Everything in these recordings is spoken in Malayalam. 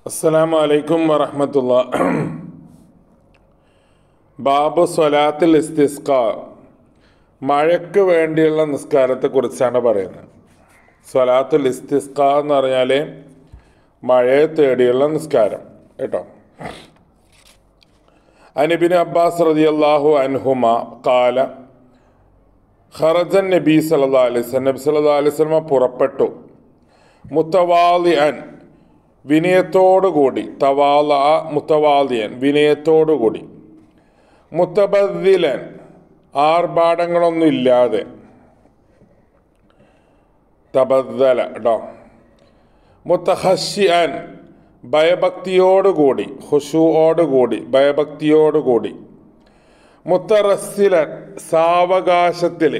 അസ്സലാമു അലൈക്കും വറഹമത്തുള്ള ബാബു സ്വലാത്തിൽ ഇസ്തിസ്ക മഴയ്ക്ക് വേണ്ടിയുള്ള നിസ്കാരത്തെക്കുറിച്ചാണ് പറയുന്നത് സ്വലാത്തുൽ ഇസ്തിസ്ക എന്ന് പറഞ്ഞാൽ മഴയെ തേടിയുള്ള നിസ്കാരം കേട്ടോ അനിബിൻ അബ്ബാസ് റളിയല്ലാഹു അൻഹുമ കാല ഖറജൻ നബി സല്ലല്ലാഹു അലൈഹി വസല്ലം നബി സല്ലല്ലാഹു അലൈഹി വസല്ലം പുറപ്പെട്ടു മുത്തവാലിഅൻ വിനയത്തോടുകൂടി തവാല മുത്തവാലിയൻ വിനയത്തോടുകൂടി മുത്തബദ്ദിലൻ ആർഭാടങ്ങളൊന്നും ഇല്ലാതെ തബദ്ദല കേട്ടോ മുത്തഹഷിയൻ ഭയഭക്തിയോടുകൂടി ഹുഷുവോടുകൂടി ഭയഭക്തിയോടുകൂടി മുത്തറസ്സിലൻ സാവകാശത്തിൽ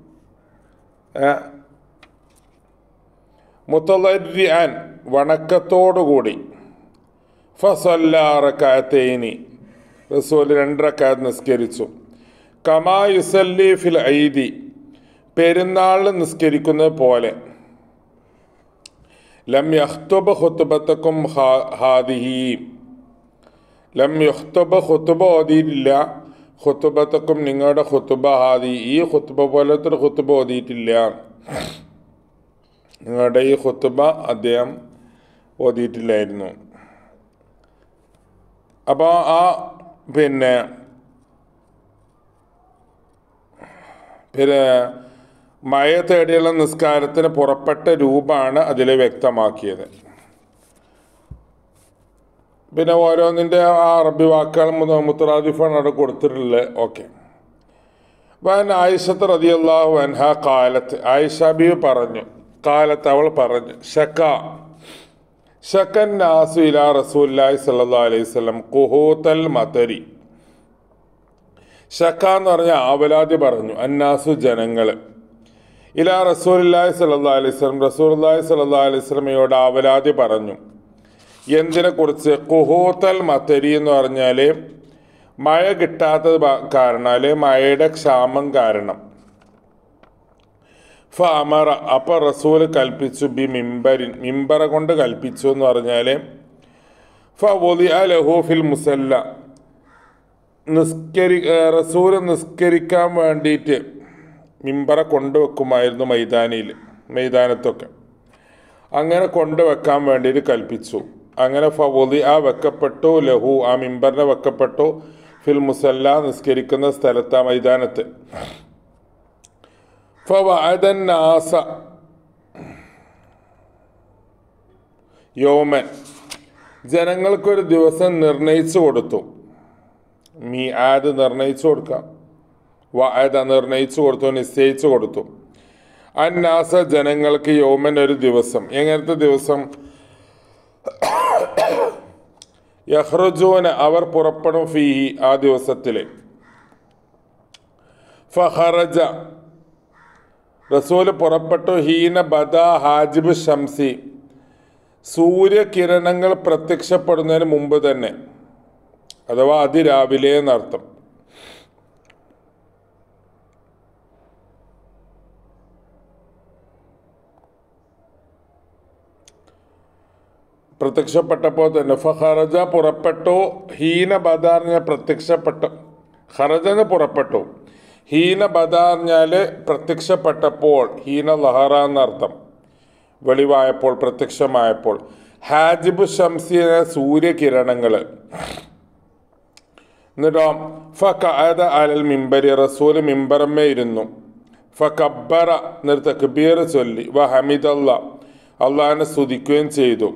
മുത്തലര്യാൻ വണക്കത്തോടുകൂടി ഫസല്ലാറക്കാത്തേനി റസൂൽ രണ്ടരക്കാത്ത് നിസ്കരിച്ചു കമാ യുസല്ലി ഫിൽ ഐദി പെരുന്നാളിൽ നിസ്കരിക്കുന്നത് പോലെ ലം യഖ്തുബ് ഖുത്ബത്തക്കും ഹാദിഹി ലം യഖ്തുബ് ഖുത്ബ ഓതിയിട്ടില്ല ഖുത്ബത്തക്കും നിങ്ങളുടെ ഖുത്ബ ഹാദി ഈ ഖുത്ബ പോലത്തെ ഒരു ഖുത്ബ ഓതിയിട്ടില്ല നിങ്ങളുടെ ഈ ഖുത്ബ അദ്ദേഹം ഓതിയിട്ടില്ലായിരുന്നു അപ്പോൾ ആ പിന്നെ പിന്നെ മഴ തേടിയുള്ള നിസ്കാരത്തിന് പുറപ്പെട്ട രൂപമാണ് അതിൽ വ്യക്തമാക്കിയത് പിന്നെ ഓരോന്നിൻ്റെ ആ അറബി വാക്കുകൾ മുത്തറാദിഫാണ് അവിടെ കൊടുത്തിട്ടുള്ളത് ഓക്കെ വൻ ആയിഷത്ത് റതിയല്ലാഹു അൻഹ കാലത്ത് ആയിഷാബി പറഞ്ഞു കാലത്ത് അവൾ പറഞ്ഞു ഷക്ക ഷക്കൻ നാസു ഇലാ റസൂല്ലായി സല്ലാ അലൈഹി സ്വലം കുഹൂത്തൽ മതരി ഷക്ക എന്ന് പറഞ്ഞ ആവലാതി പറഞ്ഞു അന്നാസു ജനങ്ങൾ ഇലാ റസൂലില്ലാഹി സല്ലാ അലൈഹി സ്വലം റസൂല്ലാഹി സല്ലാ അലൈഹി സ്വലമയോട് ആവലാതി പറഞ്ഞു എന്തിനെ കുറിച്ച് കുഹൂത്തൽ മതരി എന്ന് പറഞ്ഞാൽ മഴ കിട്ടാത്തത് കാരണാൽ മഴയുടെ ക്ഷാമം കാരണം ഫ അമറ അപ്പൊ റസൂല് കൽപ്പിച്ചു ബി മിമ്പരിൻ മിമ്പറ കൊണ്ട് കൽപ്പിച്ചു എന്ന് പറഞ്ഞാൽ ഫ ഒലി ലഹൂഫിൽ മുസല്ല നിസ്കരി റസൂല് നിസ്കരിക്കാൻ വേണ്ടിയിട്ട് മിമ്പറ കൊണ്ടുവെക്കുമായിരുന്നു മൈതാനിയിൽ മൈതാനത്തൊക്കെ അങ്ങനെ കൊണ്ടുവെക്കാൻ വേണ്ടിയിട്ട് കൽപ്പിച്ചു അങ്ങനെ ഫവോദി ആ വെക്കപ്പെട്ടു ലഹു ആ മിമ്പറിനെ വെക്കപ്പെട്ടു ഫിൽ മുസല്ല നിസ്കരിക്കുന്ന സ്ഥലത്ത് ആ മൈതാനത്ത് ഫവഅദന്നാസ യോമൻ ജനങ്ങൾക്കൊരു ദിവസം നിർണയിച്ചു കൊടുത്തു മീ ആദ് നിർണയിച്ചു കൊടുക്കാം വഅദ നിർണയിച്ചു കൊടുത്തു നിശ്ചയിച്ചു കൊടുത്തു അന്നാസ ജനങ്ങൾക്ക് യോമൻ ഒരു ദിവസം എങ്ങനത്തെ ദിവസം യഹ്റുജൂന അവർ പുറപ്പെടും ഫീഹി ആ ദിവസത്തിൽ ഫഹറജ റസൂല് പുറപ്പെട്ടു ഹീന ബദ ഹാജിബ് ഷംസി സൂര്യകിരണങ്ങൾ പ്രത്യക്ഷപ്പെടുന്നതിന് മുമ്പ് തന്നെ അഥവാ അതിരാവിലെ എന്നർത്ഥം പ്രത്യക്ഷപ്പെട്ടപ്പോൾ തന്നെ ഫഹറജ പുറപ്പെട്ടു ഹീന ബദാറിനെ പ്രത്യക്ഷപ്പെട്ടു ഹറജന് പുറപ്പെട്ടു ഹീന ബദാറിഞ്ഞാല് പ്രത്യക്ഷപ്പെട്ടപ്പോൾ ഹീന ലഹറ എന്നർത്ഥം വെളിവായപ്പോൾ പ്രത്യക്ഷമായപ്പോൾ ഹാജിബ് ഷംസിയ സൂര്യകിരണങ്ങൾ എന്നിട്ടോ ഫ കഅദ അലൽ മിമ്പരി റസൂൽ മിമ്പറമ്മേ ഇരുന്നു ഫ കബ്ബറ എന്നിട്ട് തക്ബീർ ചൊല്ലി വ ഹമിദല്ല അള്ളാഹിനെ സ്തുതിക്കുകയും ചെയ്തു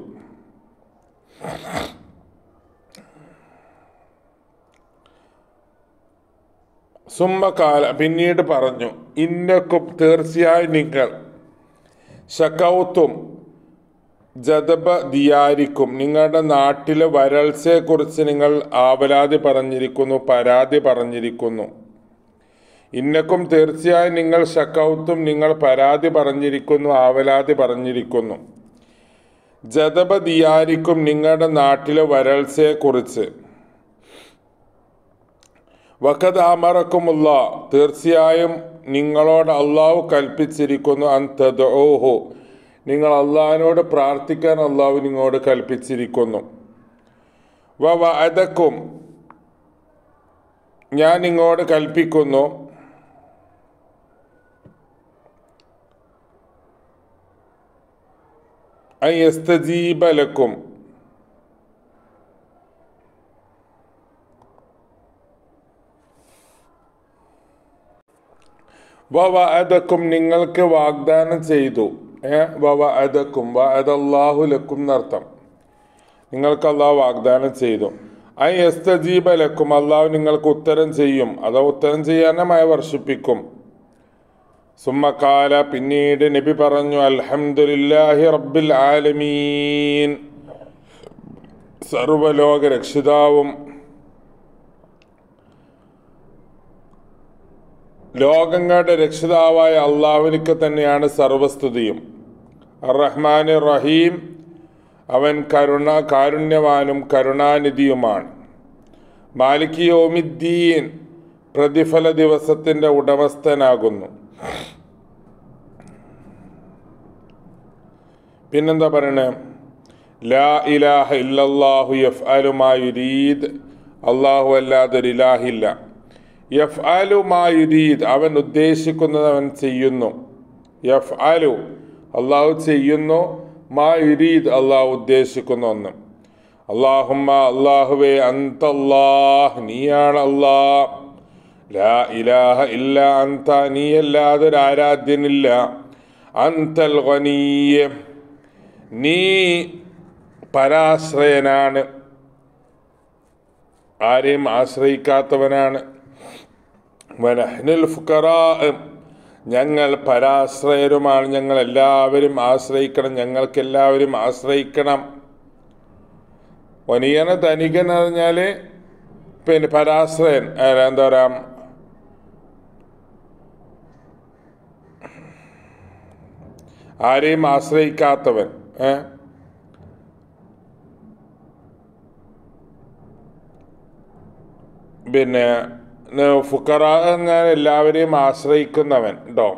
സുമ്മകാല പിന്നീട് പറഞ്ഞു ഇന്നക്കും തീർച്ചയായും നിങ്ങൾ ഷക്കൗത്തും ജദബ ദിയാരിക്കും നിങ്ങളുടെ നാട്ടിലെ വരൾച്ചയെക്കുറിച്ച് നിങ്ങൾ ആവലാതി പറഞ്ഞിരിക്കുന്നു പരാതി പറഞ്ഞിരിക്കുന്നു ഇന്നക്കും തീർച്ചയായും നിങ്ങൾ ഷക്കൗത്തും നിങ്ങൾ പരാതി പറഞ്ഞിരിക്കുന്നു ആവലാതി പറഞ്ഞിരിക്കുന്നു ജദബ ദിയാരിക്കും നിങ്ങളുടെ നാട്ടിലെ വരൾച്ചയെക്കുറിച്ച് വഖദ് അമറക്കുമുള്ള തീർച്ചയായും നിങ്ങളോട് അള്ളാഹു കൽപ്പിച്ചിരിക്കുന്നു അന്തദോഹു നിങ്ങൾ അള്ളാഹിനോട് പ്രാർത്ഥിക്കാൻ അള്ളാഹു നിങ്ങളോട് കൽപ്പിച്ചിരിക്കുന്നു വ വഅദക്കും ഞാൻ നിങ്ങളോട് കൽപ്പിക്കുന്നു അൻ യസ്തജീബ ലക്കും വ വഅദക്കും നിങ്ങൾക്ക് വാഗ്ദാനം ചെയ്തു ഏ വ വഅദക്കും വഅദല്ലാഹു ലക്കും എന്നർത്ഥം നിങ്ങൾക്ക് അള്ളാഹു വാഗ്ദാനം ചെയ്തു ഐ എസ്തജീബ ലക്കും അള്ളാഹു നിങ്ങൾക്ക് ഉത്തരം ചെയ്യും അതോ ഉത്തരം ചെയ്യാനമായി വർഷിപ്പിക്കും സുമ്മക്കാല പിന്നീട് നബി പറഞ്ഞു അൽഹംദുലില്ലാഹി റബ്ബിൽ ആലമീൻ സർവലോക രക്ഷിതാവും ലോകങ്ങളുടെ രക്ഷിതാവായ അള്ളാഹുവിനിക്ക് തന്നെയാണ് സർവസ്തുതിയും റഹ്മാൻ റഹീം അവൻ കരുണ കാരുണ്യവാനും കരുണാനിധിയുമാണ് മാലിക് യോമിദ്ദീൻ പ്രതിഫല ദിവസത്തിൻ്റെ ഉടമസ്ഥനാകുന്നു പിന്നെന്താ പറയണേ ലാ ഇലാഹ ഇല്ലല്ലാഹു യഫ് അലുമായുരീദ് അള്ളാഹു അല്ലാതൊരു ഇലാഹില്ല യഫ് അലുമായുരീദ് അവൻ ഉദ്ദേശിക്കുന്നത് അവൻ ചെയ്യുന്നു യഫ് അലു അള്ളാഹു ചെയ്യുന്നു മാ യുരീദ് അള്ളാഹു ഉദ്ദേശിക്കുന്ന ഒന്ന് അള്ളാഹുമ്മ അള്ളാഹുവേ അന്തല്ലാഹ് നീയാണ് അള്ളാഹ് ലാ ഇലാഹ ഇല്ല അന്ത നീയല്ലാതെ ഒരു ആരാധ്യനില്ല അന്തൽ ഖനീയ നീ പരാശ്രയനാണ് ആരെയും ആശ്രയിക്കാത്തവനാണ് വനഹ്നുൽ ഫുക്കറാ ഞങ്ങൾ പരാശ്രയരുമാണ് ഞങ്ങൾ എല്ലാവരും ആശ്രയിക്കണം ഞങ്ങൾക്ക് എല്ലാവരും ആശ്രയിക്കണം വനിയന ധനികൻ എന്ന് പറഞ്ഞാൽ പിന്നെ പരാശ്രയൻ അല്ല, എന്താ പറയാ ആരെയും ആശ്രയിക്കാത്തവൻ ഏ പിന്നെ ന- ഫുക്കറ എന്നാൽ എല്ലാവരെയും ആശ്രയിക്കുന്നവൻ കേട്ടോ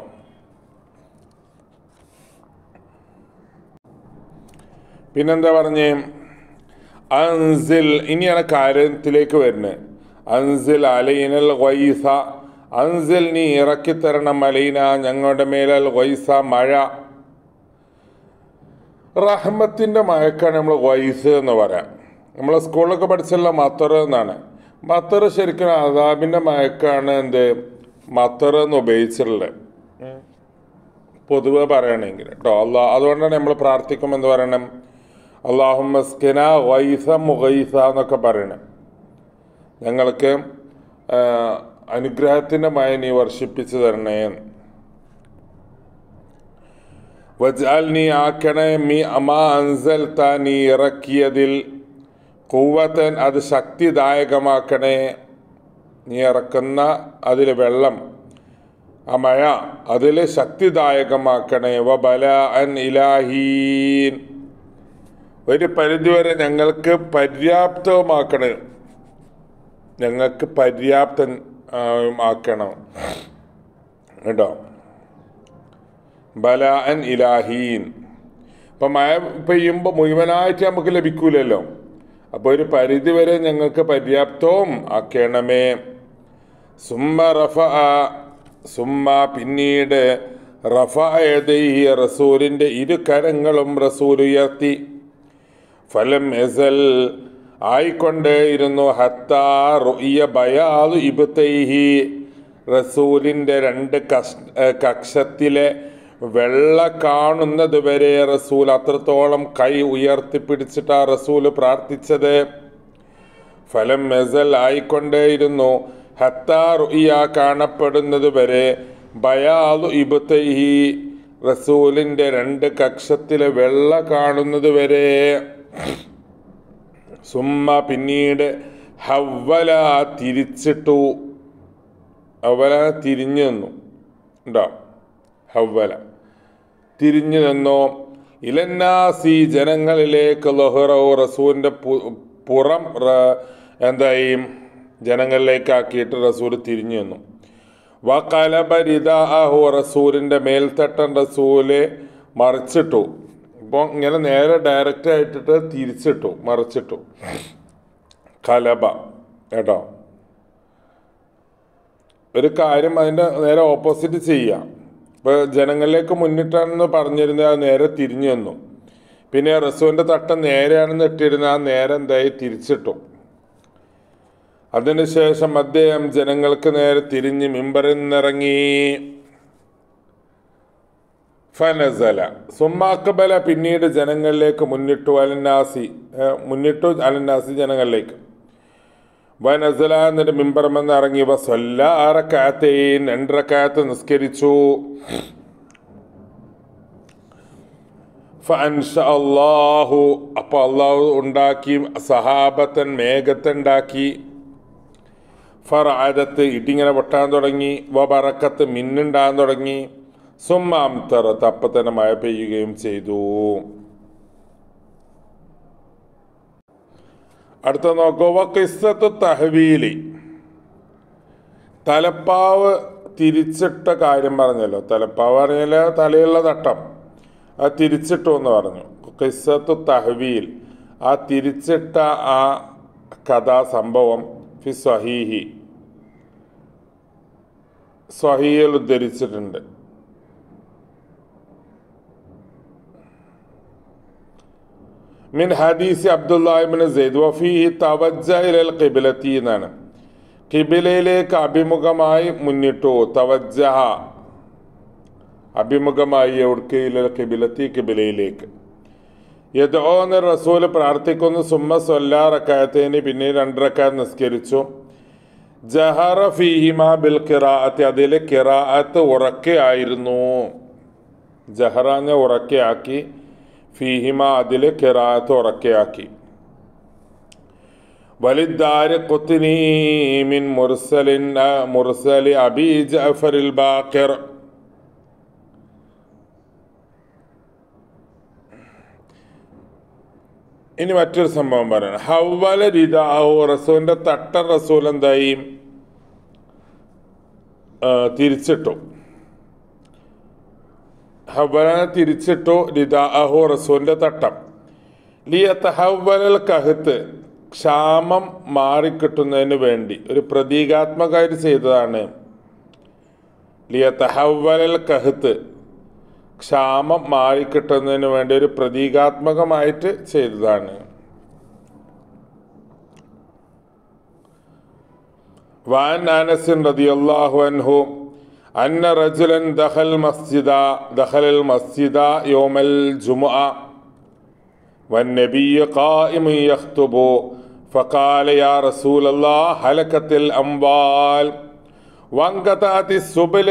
പിന്നെന്താ പറഞ്ഞേ അൻസിൽ ഇനിയാണ് കാര്യത്തിലേക്ക് വരുന്നത് അൻസിൽ അലൈനൽ വൈസ അൻസിൽ നീ ഇറക്കിത്തരണം അലൈന ഞങ്ങളുടെ മേലൽ വൈസ മഴ റഹ്മത്തിൻ്റെ മഴക്കാണ് നമ്മൾ വൈസ് എന്ന് പറയാം നമ്മൾ സ്കൂളിലൊക്കെ പഠിച്ചുള്ള മത്തർ എന്നാണ് മത്തർ ശരിക്കും അതാബിൻ്റെ മയക്കാണ് എന്ത് മത്തർ എന്ന് ഉപയോഗിച്ചിട്ടുള്ളത് പൊതുവെ പറയുകയാണെങ്കിൽ കേട്ടോ അള്ളാ അതുകൊണ്ടാണ് നമ്മൾ പ്രാർത്ഥിക്കുമ്പോൾ എന്ത് പറയണം അള്ളാഹു മസ്കിന വൈസ മുഗൈസ എന്നൊക്കെ പറയണം ഞങ്ങൾക്ക് അനുഗ്രഹത്തിൻ്റെ മയ നീ വർഷിപ്പിച്ചു തരണേ എന്ന്. വജാൽ നീ ആക്കണേ മീ അമാ അൻസൽ താ നീ ഇറക്കിയതിൽ കൂവത്തൻ അത് ശക്തിദായകമാക്കണേ നീ ഇറക്കുന്ന അതിൽ വെള്ളം ആ മഴ അതിൽ ശക്തിദായകമാക്കണേ വ ബല അൻ ഇലാഹീൻ ഒരു പരിധിവരെ ഞങ്ങൾക്ക് പര്യാപ്തമാക്കണേ ഞങ്ങൾക്ക് പര്യാപ്തം ആ, ആക്കണം കേട്ടോ ബല അൻ ഇലാഹീൻ ഇപ്പം മഴ പെയ്യുമ്പോൾ മുഴുവനായിട്ട് നമുക്ക് ലഭിക്കൂലല്ലോ അപ്പോൾ ഒരു പരിധി വരെ ഞങ്ങൾക്ക് പര്യാപ്തവും ആക്കണമേ സുമ്മ റഫ സുമ്മ പിന്നീട് റഫ യദൈഹി റസൂലിൻ്റെ ഇരു കരങ്ങളും റസൂൽ ഉയർത്തി ഫലം എസൽ ആയിക്കൊണ്ടേയിരുന്നു ഹത്താ റുഇയ ബയാദു ഇബ്തൈഹി റസൂലിൻ്റെ രണ്ട് കഷ് ഏഹ് കക്ഷത്തിലെ വെള്ള കാണുന്നത് വരെ റസൂൽ അത്രത്തോളം കൈ ഉയർത്തിപ്പിടിച്ചിട്ടാ റസൂൽ പ്രാർത്ഥിച്ചത് ഫലം മെസൽ ആയിക്കൊണ്ടേയിരുന്നു ഹത്താ റുഇയ കാണപ്പെടുന്നത് വരെ ബയാദു ഇബ്തൈഹി റസൂലിൻ്റെ രണ്ട് കക്ഷത്തിലെ വെള്ള കാണുന്നത് വരെ സുമ്മ പിന്നീട് ഹവ്വല തിരിച്ചിട്ടു അവല തിരിഞ്ഞു നിന്നു ഉണ്ടോ ഹവ്വല തിരിഞ്ഞു നിന്നോ ഇലന്നാസി ജനങ്ങളിലേക്ക് ലഹറോ റസൂലിൻ്റെ പുറം റ- എന്തായി ജനങ്ങളിലേക്കാക്കിയിട്ട് റസൂൽ തിരിഞ്ഞു നിന്നു വകലബരിദാഹു റസൂലിൻ്റെ മേൽത്തട്ടൻ റസൂല് മറിച്ചിട്ടു ഇപ്പോൾ ഇങ്ങനെ നേരെ ഡയറക്റ്റ് ആയിട്ടിട്ട് തിരിച്ചിട്ടു മറിച്ചിട്ടു കലബ കേട്ടോ ഒരു കാര്യം അതിൻ്റെ നേരെ ഓപ്പോസിറ്റ് ചെയ്യാം ഇപ്പോൾ ജനങ്ങളിലേക്ക് മുന്നിട്ടാണെന്ന് പറഞ്ഞിരുന്നത് അത് നേരെ തിരിഞ്ഞു വന്നു പിന്നെ റസൂവിൻ്റെ തട്ടം നേരെയാണെന്ന് ഇട്ടിരുന്ന ആ നേരെ എന്തായി തിരിച്ചിട്ടു അതിനുശേഷം അദ്ദേഹം ജനങ്ങൾക്ക് നേരെ തിരിഞ്ഞ് മിമ്പറിൽ നിന്നിറങ്ങി ഫനസല സുമ്മാക്കബല പിന്നീട് ജനങ്ങളിലേക്ക് മുന്നിട്ടു അലന്നാസി ഏ, മുന്നിട്ടു അലന്നാസി ജനങ്ങളിലേക്ക് വനസല എന്നിട്ട് മിമ്പറമെന്ന് ഇറങ്ങി വസൊല്ല ആറക്കാത്തേൻ രണ്ടരക്കാത്ത് നിസ്കരിച്ചു ഫൻഷ അള്ളാഹു അപ്പൊ അള്ളാഹു ഉണ്ടാക്കി സഹാബത്തൻ മേഘത്തുണ്ടാക്കി ഫറാദത്ത് ഇടിങ്ങനെ പൊട്ടാൻ തുടങ്ങി വബറക്കത്ത് മിന്നുണ്ടാകാൻ തുടങ്ങി സുമ്മാംതറത്ത് അപ്പൊ തന്നെ മഴ പെയ്യുകയും ചെയ്തു അടുത്ത നോക്കൂ വക്കിസ്സത്ത് തഹവീലി തലപ്പാവ് തിരിച്ചിട്ട കാര്യം പറഞ്ഞല്ലോ തലപ്പാവ് പറഞ്ഞാൽ തലയുള്ള തട്ടം അത് തിരിച്ചിട്ടു എന്ന് പറഞ്ഞു കിസ്സത്തു തഹവീൽ ആ തിരിച്ചിട്ട ആ കഥാ സംഭവം ഫി സ്വഹീഹി സ്വഹീയിൽ ഉദ്ധരിച്ചിട്ടുണ്ട് മിൻ ഹദീസ് അബ്ദുല്ലാഹിബിൻ സെയ്ദ് വഫീഹി തവജ്ജ ഇലൽ ഖിബിലത്തി എന്നാണ് കിബിലയിലേക്ക് അഭിമുഖമായി മുന്നിട്ടു തവജ്ജഹ അഭിമുഖമായി എവിടേക്ക് ഇലൽ കിബിലത്തി കിബിലയിലേക്ക് യദോന്ന് റസൂൽ പ്രാർത്ഥിക്കുന്നു സുമ്മ സൊല്ലാ റക്കായത്തേന് പിന്നെ രണ്ടരക്കാർ നിസ്കരിച്ചു ജഹറ ഫീഹിമ ബിൽ കിറാഅത്ത് അതിൽ കിറാഅത്ത് ഉറക്കെ ആയിരുന്നു ജഹറാഞ്ഞ ഉറക്കെയാക്കി ഫീഹിമ അതിൽ കിറാഅത്ത് ഉറക്കെയാക്കി വലിദ്ദാരി ഖുത്നി മിൻ മുർസലിൻ ആ, മുർസലി അബി ജഅഫറിൽ ബാഖിർ ഇനി മറ്റൊരു സംഭവം പറയണം ഹവ്വല രിദാഹു റസൂലിന്റെ തട്ട റസൂൽ എന്തായി ആ, തിരിച്ചിട്ടു ഹവ്വലനെ തിരിച്ചിട്ടു രിദാഹു റസൂലിന്റെ തട്ടം ലിയത്തഹവ്വലൽ കഹത്ത് ക്ഷാമം മാറിക്കിട്ടുന്നതിന് വേണ്ടി ഒരു പ്രതീകാത്മകമായിട്ട് ചെയ്തതാണ് ലിയത്തഹവ്വലൽ കഹത്ത് ക്ഷാമം മാറിക്കിട്ടുന്നതിന് വേണ്ടി ഒരു പ്രതീകാത്മകമായിട്ട് ചെയ്തതാണ് വാൻ അനസിൻ റളിയല്ലാഹു അൻഹു അന്ന റജുലൻ ദഖൽ മസ്ജിദ ദഖലൽ മസ്ജിദ യൗമൽ ജുമുഅ والنبي قائم يخطب فقال يا رسول الله هلكت الأموال وانقطعت السبل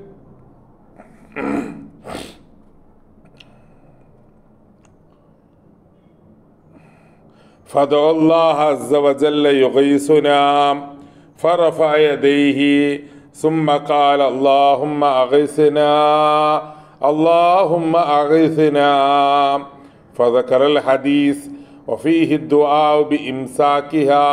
فدعا الله عز وجل يغيثنا فرفع يديه ثم قال اللهم أغثنا اللهم أغثنا فذكر الحديث وفيه الدعاء بإمساكها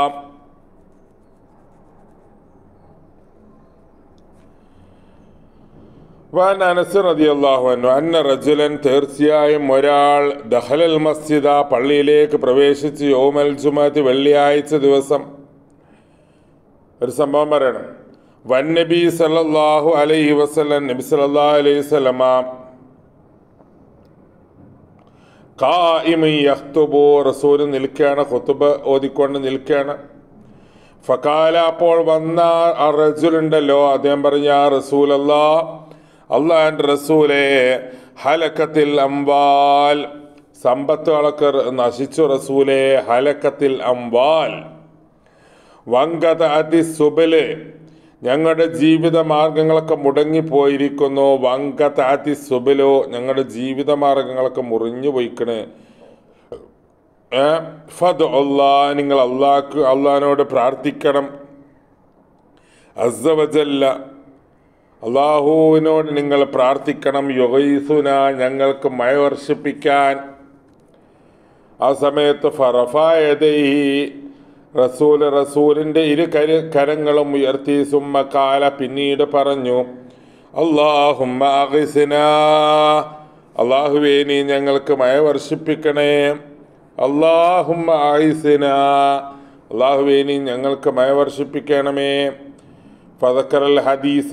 വാൻ അനസ് റളിയല്ലാഹു അൻഹു അന്ന റജുലൻ തീർച്ചയായും ഒരാൾ ദഹലൽ മസ്ജിദ പള്ളിയിലേക്ക് പ്രവേശിച്ച് യോമൽ ജുമാത്തി വെള്ളിയാഴ്ച ദിവസം ഒരു സംഭവം പറയണം വൻ നബി സല്ലല്ലാഹു അലൈഹി വസല്ലം നബി സല്ലല്ലാഹു അലൈഹി വസല്ലമ ഖായിമൻ യഖ്തുബു റസൂൽ നിൽക്കുകയാണ് ഖുതുബ ഓതിക്കൊണ്ട് നിൽക്കുകയാണ് ഫക്കാല അപ്പോൾ വന്ന ആ റജുലുണ്ടല്ലോ അദ്ദേഹം പറഞ്ഞ ആ റസൂലല്ലാ അള്ളാൻ്റെ റസൂലെ ഹലക്കത്തിൽ അംവാൽ സമ്പത്തുകളൊക്കെ നശിച്ചു റസൂലെ ഹലക്കത്തിൽ അംവാൽ വങ്കത അതി സുബല് ഞങ്ങളുടെ ജീവിത മാർഗങ്ങളൊക്കെ മുടങ്ങിപ്പോയിരിക്കുന്നു വങ്കത അതി സുബലോ ഞങ്ങളുടെ ജീവിത മാർഗങ്ങളൊക്കെ മുറിഞ്ഞു പോയിക്കണ് ഏ, ഫദ് അള്ളാ നിങ്ങൾ അള്ളാഹ് അള്ളഹാനോട് പ്രാർത്ഥിക്കണം അസവജല്ല അള്ളാഹുവിനോട് നിങ്ങൾ പ്രാർത്ഥിക്കണം യൊഗീസുന ഞങ്ങൾക്ക് മഴ വർഷിപ്പിക്കാൻ ആ സമയത്ത് ഫറഫായതൈഹി റസൂൽ റസൂലിൻ്റെ ഇരു കര കരങ്ങളും ഉയർത്തി സുമ്മ കാല പിന്നീട് പറഞ്ഞു അള്ളാഹുമ്മ അഗിസിന അള്ളാഹുവേ നീ ഞങ്ങൾക്ക് മഴ വർഷിപ്പിക്കണേ അള്ളാഹുമ്മ ആയിസിന അള്ളാഹുവേ നീ ഞങ്ങൾക്ക് മഴ വർഷിപ്പിക്കണമേ ഫതക്കറൽ ഹദീസ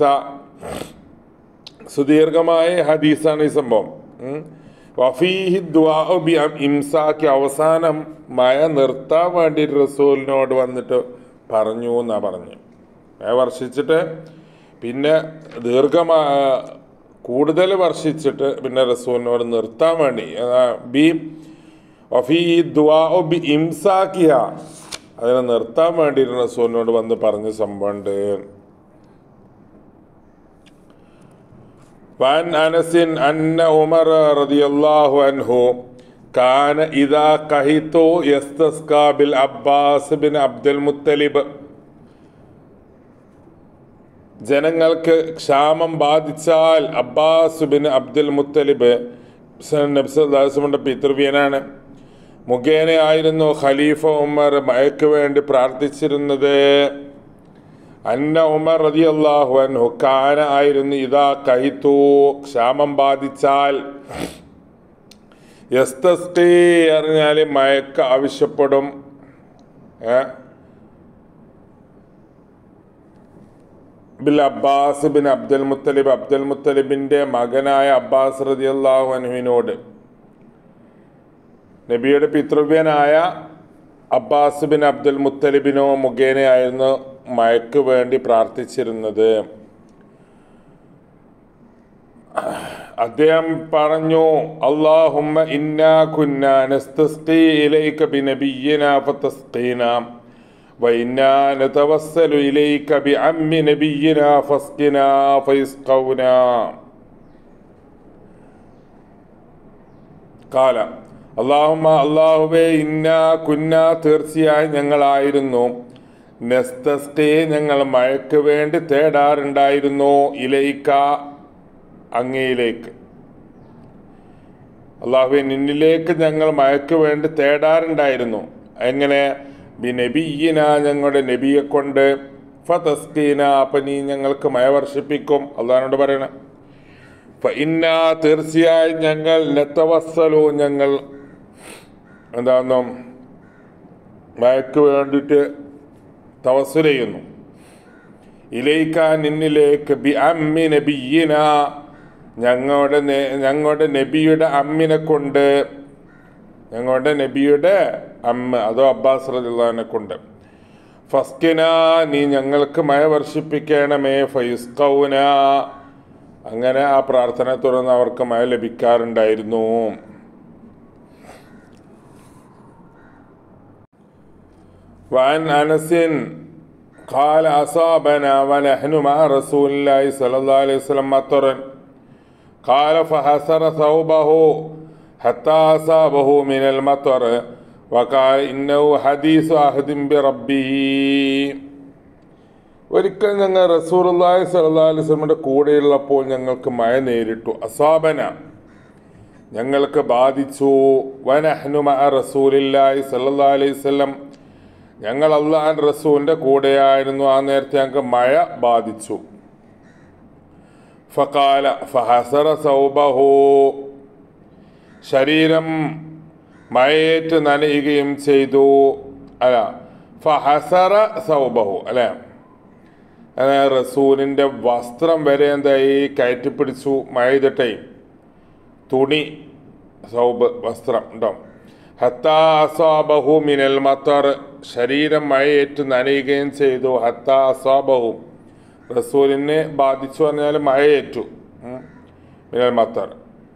സുദീർഘമായ ഹദീസാണ് ഈ സംഭവം ഉം. വഫീഹി ദുആഉ ബി ഇംസാക്ക് അവസാനം മഴ നിർത്താൻ വേണ്ടി റസൂലിനോട് വന്നിട്ട് പറഞ്ഞു എന്നാ പറഞ്ഞു മഴ വർഷിച്ചിട്ട് പിന്നെ ദീർഘമാ കൂടുതൽ വർഷിച്ചിട്ട് പിന്നെ റസൂലിനോട് നിർത്താൻ വേണ്ടി ആ, ബി വഫീ ദുആഉ ബി ഇംസാക്കിയ അതിനെ നിർത്താൻ വേണ്ടി റസൂലിനോട് വന്ന് പറഞ്ഞ സംഭവമുണ്ട് وعن أنس أن عمر رضي الله عنه كان إذا قهط يستسقى بالعباس بن عبد المطلب ജനങ്ങൾക്ക് ക്ഷാമം ബാധിച്ചാൽ അബ്ബാസ് ബിൻ അബ്ദുൽ മുത്തലിബ് നബ്സുന്റെ പിതൃവ്യനാണ് മുഖേനയായിരുന്നു ഖലീഫ ഉമർ മയക്ക് വേണ്ടി പ്രാർത്ഥിച്ചിരുന്നത് അന്ന ഉമർ റതി അള്ളാഹു അൻഹു കാന ആയിരുന്നു ഇതാ കഹിത്തു ക്ഷാമം ബാധിച്ചാൽ യസ്തസ്കി അറിഞ്ഞാൽ മയക്ക് ആവശ്യപ്പെടും ഏ? ബിൽ Abbas bin Abdul Muttalib Abdul മുത്തലിബിന്റെ മകനായ അബ്ബാസ് റതി അള്ളാഹു അൻഹുവിനോട് നബിയുടെ പിതൃവ്യനായ അബ്ബാസ് ബിൻ അബ്ദുൽ മുത്തലിബിനോ മുഖേനയായിരുന്നു മയക്ക് വേണ്ടി പ്രാർത്ഥിച്ചിരുന്നത് അദ്ദേഹം പറഞ്ഞു അള്ളാഹുമ്മ ഇന്നാ കുന്നാ നസ്തസ്ഖി ഇലൈക ബിനബിയ്യിന ഫതസ്ഖീന وإنا نتوسل إليك بعم نبينا فاسقنا فيسقونا കാല അള്ളാഹുമ അള്ളാഹുവേ ഇന്ന കുന്ന തീർച്ചയായും ഞങ്ങളായിരുന്നു നെസ്തസ്കെ ഞങ്ങൾ മഴയ്ക്ക് വേണ്ടി തേടാറുണ്ടായിരുന്നു ഇലയിക്ക അങ്ങയിലേക്ക് അള്ളാഹുവെ നിന്നിലേക്ക് ഞങ്ങൾ മഴയ്ക്ക് വേണ്ടി തേടാറുണ്ടായിരുന്നു എങ്ങനെ ബി നബിയിന ഞങ്ങളുടെ നബിയെ കൊണ്ട് ഫതസ്കീന അപ്പം നീ ഞങ്ങൾക്ക് മഴ വർഷിപ്പിക്കും അള്ളഹാനോട് പറയണം ഇന്ന തീർച്ചയായും ഞങ്ങൾ നെത്തവസ്സലു ഞങ്ങൾ എന്താണെന്നോ മയക്ക് വേണ്ടിയിട്ട് തവസ്സുൽ ചെയ്യുന്നു ഇലയിക്ക നിന്നിലേക്ക് ബി അമ്മി നബിയിന ഞങ്ങളുടെ നെ- ഞങ്ങളുടെ നബിയുടെ അമ്മിനെ കൊണ്ട് ഞങ്ങളുടെ നബിയുടെ അമ്മ അതോ അബ്ബാസ് റദിള്ളാഹിനെ കൊണ്ട് ഫസ്കിന നീ ഞങ്ങൾക്ക് മഴ വർഷിപ്പിക്കണമേ ഫൈസ്കൗന അങ്ങനെ ആ പ്രാർത്ഥന തുടർന്ന് അവർക്ക് മഴ ലഭിക്കാറുണ്ടായിരുന്നു وعن أنس قال أصابنا ونحن مع رسول الله صلى الله عليه وسلم مطر قال فحسر ثوبه حتى أصابه من المطر وقال إنه حديث عهد بربه ഒരിക്കൽ ഞങ്ങൾ റസൂർല്ലാഹി സല്ലാ അലിസ്ലമിൻ്റെ കൂടെയുള്ളപ്പോൾ ഞങ്ങൾക്ക് മഴ നേരിട്ടു അസാബന ഞങ്ങൾക്ക് ബാധിച്ചു വനഹ്നുമ റസൂലില്ലാഹി സല്ലാ അലൈഹി സ്വലം ഞങ്ങൾ അള്ളാൻ റസൂലിൻ്റെ കൂടെയായിരുന്നു ആ നേരത്തെ ഞങ്ങൾക്ക് മഴ ബാധിച്ചു ഫകാല ഫഹസറ സൗബഹു ശരീരം മഴയേറ്റ് നനയുകയും ചെയ്തു അല്ല ഫഹസറ സൗബഹു അല്ലേ അങ്ങനെ റസൂലിൻ്റെ വസ്ത്രം വരെ എന്തായി കയറ്റിപ്പിടിച്ചു മഴതിട്ടേ തുണി സൗബ് വസ്ത്രം ഉണ്ടോ ഹത്താസാബഹു മിനൽ മത്തർ ശരീരം മഴയേറ്റ് നനയുകയും ചെയ്തു ഹത്താസാബഹു റസൂലിനെ ബാധിച്ചു പറഞ്ഞാൽ മഴയേറ്റു ഉം. മിനൽ മത്തർ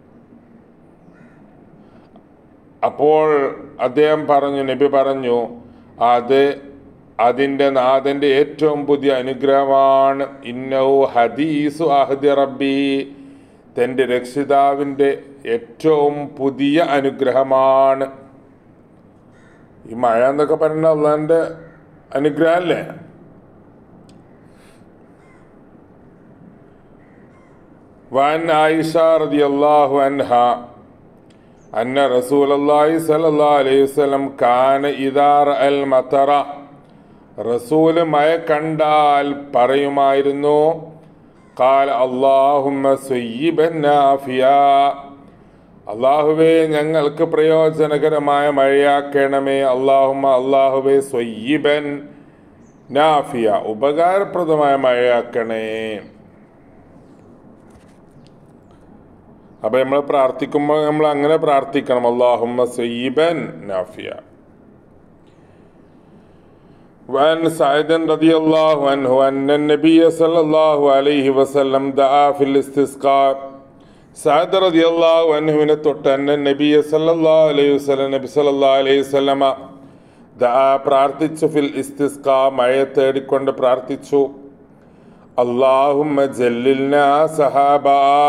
അപ്പോൾ അദ്ദേഹം പറഞ്ഞു നബി പറഞ്ഞു അത് അതിൻ്റെ നാഥൻ്റെ ഏറ്റവും പുതിയ അനുഗ്രഹമാണ് ഇന്നവു ഹദീസു അഹദി റബ്ബി തൻ്റെ രക്ഷിതാവിൻ്റെ ഏറ്റവും പുതിയ അനുഗ്രഹമാണ് ഈ മഴ എന്നൊക്കെ പറയുന്നത് അള്ളാൻ്റെ അനുഗ്രഹമല്ലേ വൻ ആയിഷ റളിയല്ലാഹു അൻഹ അന്ന റസൂലല്ലാഹി സ്വല്ലല്ലാഹു അലൈഹി വസല്ലം കാന ഇദാ റഅൽ മതറ റസൂല് മഴ കണ്ടാൽ പറയുമായിരുന്നു قال اللهم سيبا نافيا അള്ളാഹുവേ ഞങ്ങൾക്ക് പ്രയോജനകരമായ മഴയാക്കണമേ അള്ളാഹുമ അള്ളാഹുവേ സ്വയ്യിബൻ നാഫിയ ഉപകാരപ്രദമായ മഴയാക്കണേ അപ്പൊ നമ്മൾ പ്രാർത്ഥിക്കുമ്പോൾ നമ്മൾ അങ്ങനെ പ്രാർത്ഥിക്കണം അള്ളാഹുമ്മ സ്വയ്യിബൻ നാഫിയ وعن سعيد رضي الله عنه أن النبي صلى الله عليه وسلم دعا في الاستسقاء സഅദ് റളിയല്ലാഹു അൻഹുവിനെ തൊട്ട് അന്ന നബി സല്ലല്ലാഹു അലൈഹി വസല്ലം നബി സല്ലല്ലാഹു അലൈഹി വസല്ലമ ദആ പ്രാർത്ഥിച്ചു ഫിൽ ഇസ്തിസ്ഖാ മഴയെ തേടിക്കൊണ്ട് പ്രാർത്ഥിച്ചു അല്ലാഹുമ്മ ജല്ലിൽനാ സഹാബ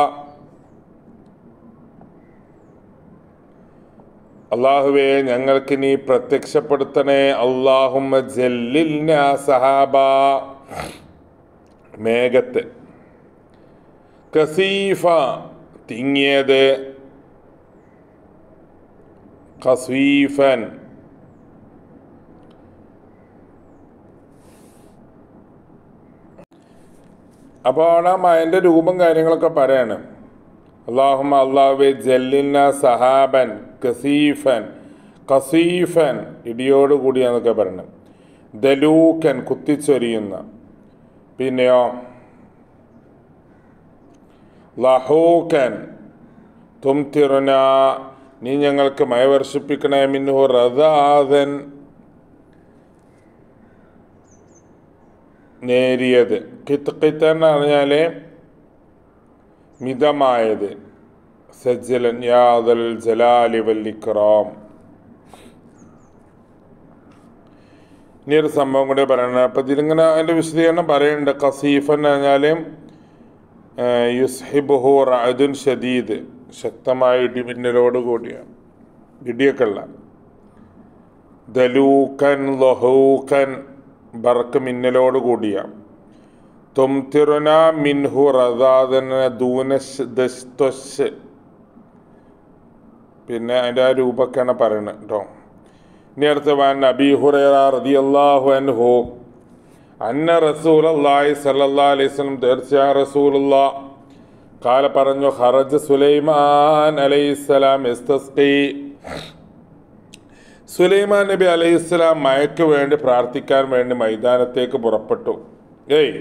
അള്ളാഹുവേ ഞങ്ങൾക്ക് നീ പ്രത്യക്ഷപ്പെടുത്തണേ അള്ളാഹുമ്മ ജല്ലിൽനാ സഹാബ മേഘത്തെ കസീഫ തിങ്ങിയത് ഖസീഫൻ അപ്പോൾ അവിടെ ആ മയൻ്റെ രൂപം കാര്യങ്ങളൊക്കെ പറയാണ് അള്ളാഹുമ അള്ളാഹുബെ ജല്ലിന സഹാബൻ കസീഫൻ കസീഫൻ ഇടിയോട് കൂടിയാന്നൊക്കെ പറയണം ദലൂക്കൻ കുത്തിച്ചൊരിയുന്ന പിന്നെയോ ലഹൂക്കൻ തുംതിറുന നീ ഞങ്ങൾക്ക് മഴ വർഷിപ്പിക്കണേ മിന്നു റദാദൻ നേരിയത് കിത്ത് കിത്ത് എന്ന് പറഞ്ഞാൽ മിതമായത് സജ്ജലൻ യാദൽ ജലാലി വല്ലിക്റാം ഇനി ഒരു സംഭവം കൂടി പറയണം അപ്പം ഇതിലിങ്ങനെ അതിൻ്റെ വിശദീകരണം പറയുന്നുണ്ട് കസീഫ് എന്ന് പറഞ്ഞാൽ യുസ്ഹിബുഹു റാദുൻ ഷദീദ് ശക്തമായ ഇടിമിന്നലോട് കൂടിയ ഇടിയൊക്കെ ഉള്ള ദലൂക്കൻ ലഹൂക്കൻ ബർക്ക് മിന്നലോട് കൂടിയ തുംതിറുന മിൻഹു റദാദന ദൂനശ് ദസ്തൊശ് പിന്നെ അതിൻ്റെ ആ രൂപമൊക്കെയാണ് പറയുന്നത് കേട്ടോ ഇനി അടുത്ത് വാൻ അബി ഹുറൈറ റളിയല്ലാഹു അൻഹു അന്ന റസൂൽ അള്ളാഹി സല്ലാ അലൈഹി സ്വലം തീർച്ചയാ റസൂലുള്ള കാല പറഞ്ഞു ഹറജ് സുലൈമാൻ അലൈഹിസ്സലാം ഇസ്തസ്കി സുലൈമാൻ നബി അലൈഹിസ്സലാം മയക്ക് വേണ്ടി പ്രാർത്ഥിക്കാൻ വേണ്ടി മൈതാനത്തേക്ക് പുറപ്പെട്ടു ഏയ്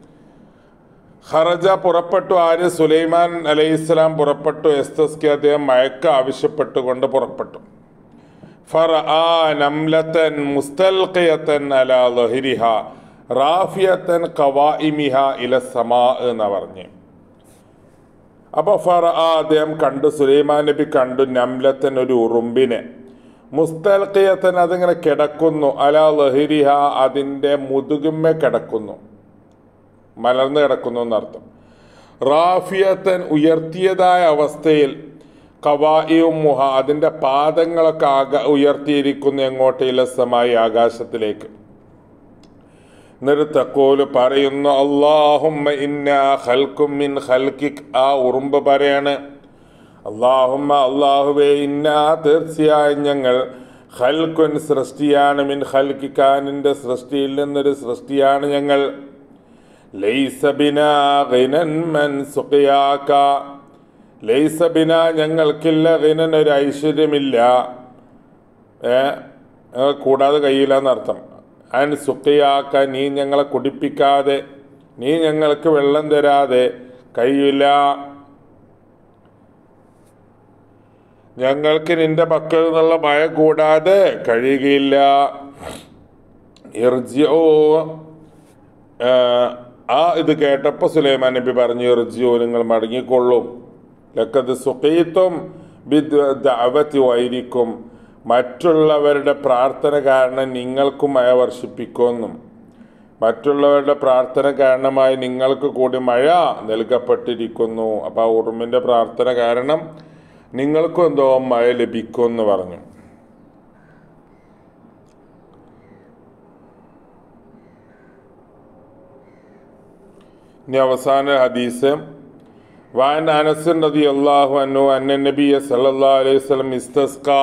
ഹറജ പുറപ്പെട്ടു ആര് സുലൈമാൻ അലൈഹിസ്സലാം പുറപ്പെട്ടു എസ്തസ്കി അദ്ദേഹം മയക്ക് ആവശ്യപ്പെട്ടുകൊണ്ട് പുറപ്പെട്ടു ഫറആ നംലത്തൻ മുസ്തൽഖിയത്തൻ അലാ ലഹിരിഹ റാഫിയത്തൻ കവായിമിഹ ഇല സമാ എന്ന് പറഞ്ഞ് അപ്പോൾ ഫറ അദ്ദേഹം കണ്ടു സുലൈമാൻ നബി കണ്ടു നംലത്തൻ ഒരു ഉറുമ്പിനെ മുസ്തൽഖിയത്തൻ അതിങ്ങനെ കിടക്കുന്നു അല ലഹിരിഹ അതിൻ്റെ മുതുകുമ്മ കിടക്കുന്നു മലർന്നു കിടക്കുന്നു എന്നർത്ഥം റാഫിയത്തൻ ഉയർത്തിയതായ അവസ്ഥയിൽ കവായിയും മുഹ അതിൻ്റെ പാദങ്ങളൊക്കെ ആക ഉയർത്തിയിരിക്കുന്നു എങ്ങോട്ട് ഇലസമായി ആകാശത്തിലേക്ക് നിർത്തക്കോല് പറയുന്നു അള്ളാഹുമ്മ ഇന്ന ഹൽക്കും മിൻ ഹൽക്കിക് ആ ഉറുമ്പ് പറയാണ് അള്ളാഹുമ്മ അള്ളാഹുവേ ഇന്ന തീർച്ചയായും ഞങ്ങൾ ഹൽക്കുൻ സൃഷ്ടിയാണ് മിൻ ഹൽക്കിക്കാനിൻ്റെ സൃഷ്ടിയിൽ നിന്നൊരു സൃഷ്ടിയാണ് ഞങ്ങൾ ലൈസബിന ഗിനൻ മൻ സുഖിയാക്ക ലൈസബിന ഞങ്ങൾക്കില്ല ഗിനൻ ഒരു ഐശ്വര്യമില്ല ഏ കൂടാതെ കഴിയില്ല എന്നർത്ഥം അൻ സുഖിയാക്ക നീ ഞങ്ങളെ കുടിപ്പിക്കാതെ നീ ഞങ്ങൾക്ക് വെള്ളം തരാതെ കഴിയില്ല ഞങ്ങൾക്ക് നിന്റെ പക്കൽ നിന്നുള്ള മഴ കൂടാതെ കഴിയുകയില്ല ഇർജിയോ ആ ഇത് കേട്ടപ്പോൾ സുലൈമാൻ നബി പറഞ്ഞു ഇർജിയോ നിങ്ങൾ മടങ്ങിക്കൊള്ളും ലക്കത് സുഖീത്വം ദഅവത്തി വൈരിക്കും മറ്റുള്ളവരുടെ പ്രാർത്ഥന കാരണം നിങ്ങൾക്കും മഴ വർഷിപ്പിക്കുമെന്നും മറ്റുള്ളവരുടെ പ്രാർത്ഥന കാരണമായി നിങ്ങൾക്ക് കൂടി മഴ നൽകപ്പെട്ടിരിക്കുന്നു അപ്പോൾ ആ ഉറുമിൻ്റെ പ്രാർത്ഥന കാരണം നിങ്ങൾക്കും എന്തോ മഴ ലഭിക്കുമെന്ന് പറഞ്ഞു ഇനി അവസാന ഹദീസ് വാൻ അനസൻ റതി അള്ളാഹു അന്നു അന്ന നബിയ സല്ലല്ലാഹു അലൈഹി വസല്ലം ഇസ്തസ്കാ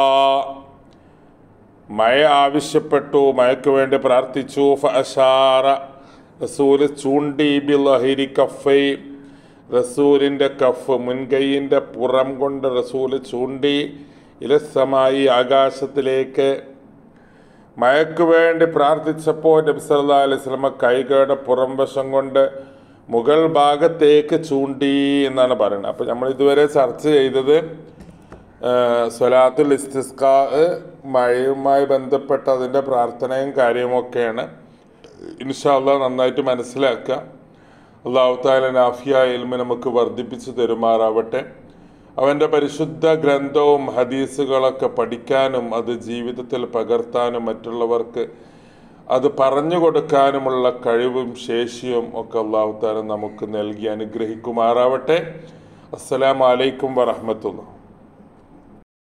മഴ ആവശ്യപ്പെട്ടു മഴയ്ക്ക് വേണ്ടി പ്രാർത്ഥിച്ചു ഫഅശാറ റസൂല് ചൂണ്ടി ബിലഹിരി കഫൈ റസൂലിൻ്റെ കഫ് മുൻകൈയിൻ്റെ പുറം കൊണ്ട് റസൂല് ചൂണ്ടി ഇലസമായി ആകാശത്തിലേക്ക് മയക്കു വേണ്ടി പ്രാർത്ഥിച്ചപ്പോൾ നബി സല്ലല്ലാഹു അലൈഹി വസല്ലമ കൈകളുടെ പുറംവശം കൊണ്ട് മുകൾ ഭാഗത്തേക്ക് ചൂണ്ടി എന്നാണ് പറയുന്നത് അപ്പോൾ നമ്മൾ ഇതുവരെ ചർച്ച ചെയ്തത് സ്വലാത്തുൽ ഇസ്തിസ്കാ മഴയുമായി ബന്ധപ്പെട്ട അതിൻ്റെ പ്രാർത്ഥനയും കാര്യമൊക്കെയാണ് ഇൻഷാല്ല നന്നായിട്ട് മനസ്സിലാക്കുക അള്ളാഹു താല നാഫിയ ഇൽമ നമുക്ക് വർദ്ധിപ്പിച്ചു തരുമാറാവട്ടെ അവൻ്റെ പരിശുദ്ധ ഗ്രന്ഥവും ഹദീസുകളൊക്കെ പഠിക്കാനും അത് ജീവിതത്തിൽ പകർത്താനും മറ്റുള്ളവർക്ക് അത് പറഞ്ഞു കൊടുക്കാനുമുള്ള കഴിവും ശേഷിയും ഒക്കെ അള്ളാഹു താല നമുക്ക് നൽകി അനുഗ്രഹിക്കുമാറാവട്ടെ അസ്സലാമലൈക്കും വറഹമത്തുള്ള